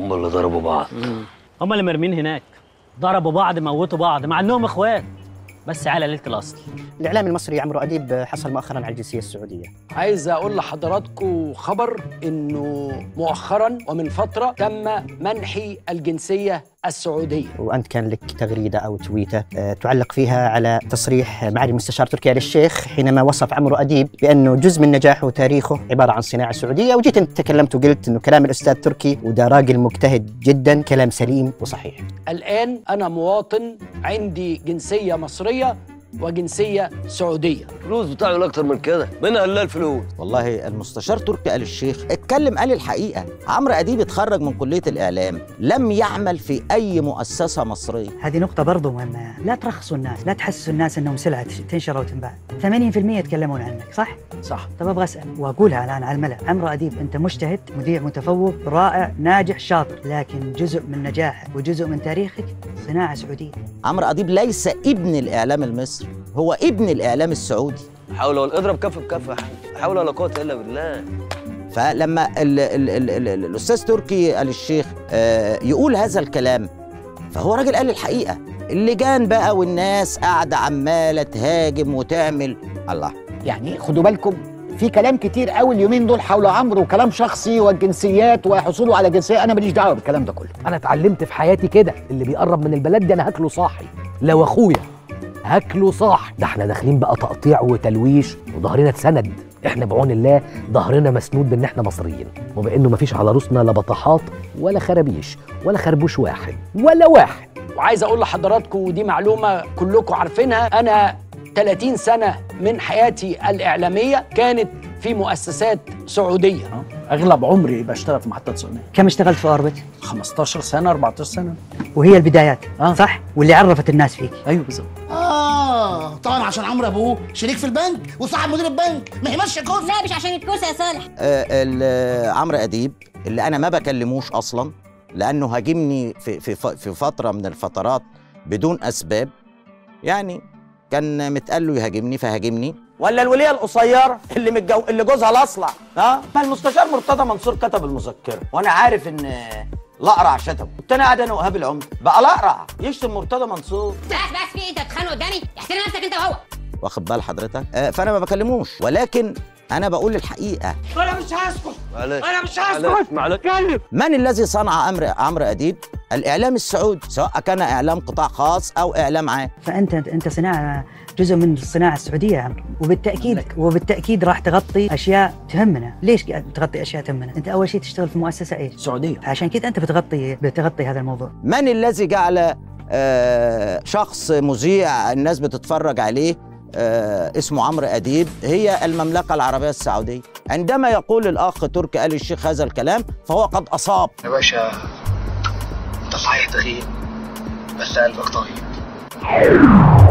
هم اللي ضربوا بعض هما اللي مرمين هناك ضربوا بعض موتوا بعض مع انهم اخوات بس على ليله الاصل الاعلام المصري عمرو اديب حصل مؤخرا على الجنسيه السعوديه عايز اقول لحضراتكم خبر انه مؤخرا ومن فتره تم منحي الجنسيه السعوديه وانت كان لك تغريده او تويته آه، تعلق فيها على تصريح معالي المستشار تركي آل الشيخ حينما وصف عمرو اديب بانه جزء من نجاحه وتاريخه عباره عن صناعه سعوديه وجيت انت تكلمت وقلت انه كلام الاستاذ تركي وده راجل مجتهد جدا كلام سليم وصحيح الان انا مواطن عندي جنسيه مصريه وجنسيه سعوديه الفلوس بتاعه اكتر من كده مين قال لها الفلوس والله المستشار تركي آل الشيخ اتكلم قال الحقيقة عمرو أديب اتخرج من كلية الإعلام لم يعمل في أي مؤسسة مصرية هذه نقطة برضو مهمة لا ترخصوا الناس لا تحسسوا الناس انهم سلعة تنشر وتنباع 80% يتكلمون عنك صح؟ صح طب ابغى اسال واقولها الان على الملأ عمرو اديب انت مجتهد مذيع متفوق رائع ناجح شاطر لكن جزء من نجاحك وجزء من تاريخك صناعة سعودية عمرو أديب ليس ابن الإعلام المصري هو ابن الإعلام السعودي حاول ولا اضرب كف بكف يا حبيبي. حول ولا قوه الا بالله فلما ال ال ال ال ال الأستاذ تركي آل الشيخ آه، يقول هذا الكلام فهو راجل قال الحقيقة اللجان بقى والناس قاعدة عمالة تهاجم وتعمل الله يعني خدوا بالكم في كلام كتير قوي اليومين دول حول عمرو وكلام شخصي والجنسيات وحصوله على جنسيه انا ماليش دعوه بالكلام ده كله انا اتعلمت في حياتي كده اللي بيقرب من البلد دي انا هاكله صاحي لو اخويا هاكله صاحي ده احنا داخلين بقى تقطيع وتلويش وظهرنا اتسند احنا بعون الله ظهرنا مسنود بان احنا مصريين وبانه مفيش على روسنا لا بطاحات ولا خرابيش ولا خربوش واحد ولا واحد وعايز اقول لحضراتكم ودي معلومه كلكم عارفينها انا 30 سنه من حياتي الاعلاميه كانت في مؤسسات سعوديه اغلب عمري بشتغل في محطات سعوديه كم اشتغلت في اوربت 15 سنه 14 سنه وهي البدايات آه. صح واللي عرفت الناس فيك ايوه بالظبط اه طبعا عشان عمرو ابوه شريك في البنك وصاحب مدير البنك ما هي ماشيه كوسه لا مش عشان الكوسه يا صالح آه، ال- عمرو اديب اللي انا ما بكلموش اصلا لانه هاجمني في في ف- في فتره من الفترات بدون اسباب يعني كان متقال له يهاجمني فهاجمني ولا الوليه القصيره اللي متجو... اللي جوزها الاصلع ها ما المستشار مرتضى منصور كتب المذكره وانا عارف ان الاقرع شتمه كنت انا قاعد انا وهاب العمده بقى الاقرع يشتم مرتضى منصور بس بس في انت بتتخانق قدامي احترم نفسك انت وهو واخد بال حضرتك آه، فانا ما بكلموش ولكن انا بقول الحقيقه انا مش هسكت معلش انا مش معلش معلش من الذي صنع عمرو عمرو اديب الاعلام السعودي سواء كان اعلام قطاع خاص او اعلام عام فانت انت صناعه جزء من الصناعه السعوديه يا عمرو وبالتاكيد وبالتاكيد راح تغطي اشياء تهمنا ليش تغطي اشياء تهمنا انت اول شيء تشتغل في مؤسسه ايش سعوديه عشان كده انت بتغطي بتغطي هذا الموضوع من الذي جعل آه، شخص مذيع الناس بتتفرج عليه آه، اسمه عمرو اديب هي المملكه العربيه السعوديه عندما يقول الاخ تركي آل الشيخ هذا الكلام فهو قد اصاب يا باشا انت صحيح تغيب بس قلبك طيب